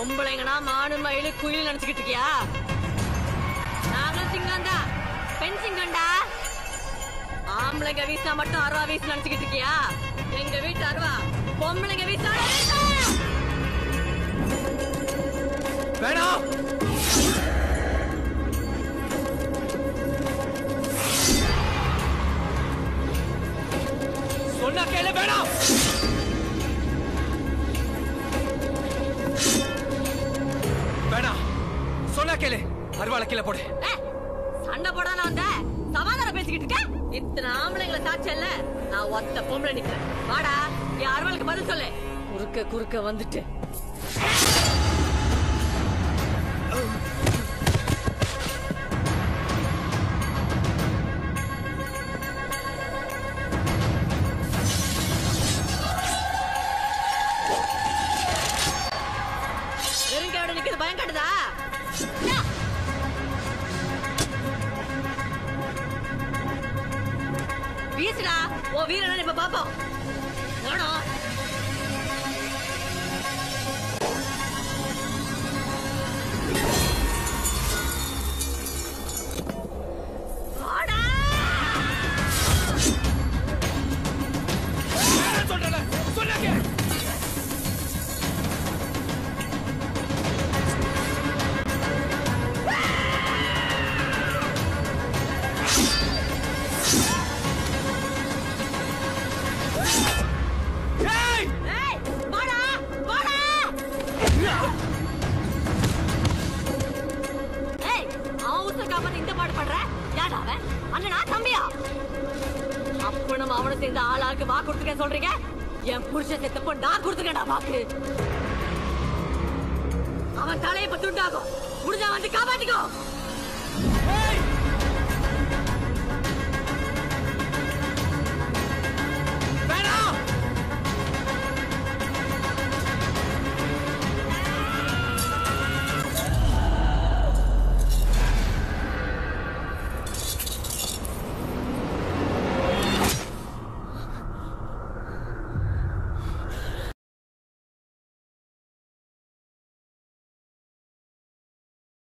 பொம்பளைங்கனா மானு மயிலு குயில் நினைச்சுக்கிட்டு இருக்கியா நாங்களும் சிங்கம் தான் பெண் சிங்கம்டா ஆம்பளைங்க வீசினா மட்டும் அருவா வீசி நினைச்சுக்கிட்டு இருக்கியா எங்க வீட்டு அருவா பொம்பளைங்க வீசினா வேணாம் சொன்னா கேளு வேணாம் வேணாம் சொன்னா கேளு அருவாளை கீழே போடு ஏய், சண்டை போடாத வந்த சமாதானம் பேசிக்கிட்டு இருக்க இத்தனை ஆம்பளைங்களை சாட்சியல்ல நான் ஒத்த பொம்பளை நிக்கிறேன் வாடா என் அருவாளுக்கு பதில் சொல்லு குறுக்க குறுக்க வந்துட்டு வெறுங்கையோட நிக்கிறது பயம் காட்டுதா யா. வீசுடா ஓ வீரன் இப்ப பாப்போம் ஓடும் சொல்றல சொன்னா கேளு ஏய் ஏய் வாடா வாடா ஏய் அவன் உசுர காப்பாத்த இந்த பாடு பண்ற யாரா அவன் அண்ணனா தம்பியா அப்ப நம்ம அவனை சேர்ந்த ஆளாக்கு வாக்கு கொடுத்துருக்கேன் சொல்றீங்க என் புருஷன் செத்தப்போ நான் கொடுத்துருக்கேன்டா வாக்கு அவன் தலையை இப்ப துண்டாகும் முடிஞ்சா வந்து காப்பாத்திக்கோ ஏய்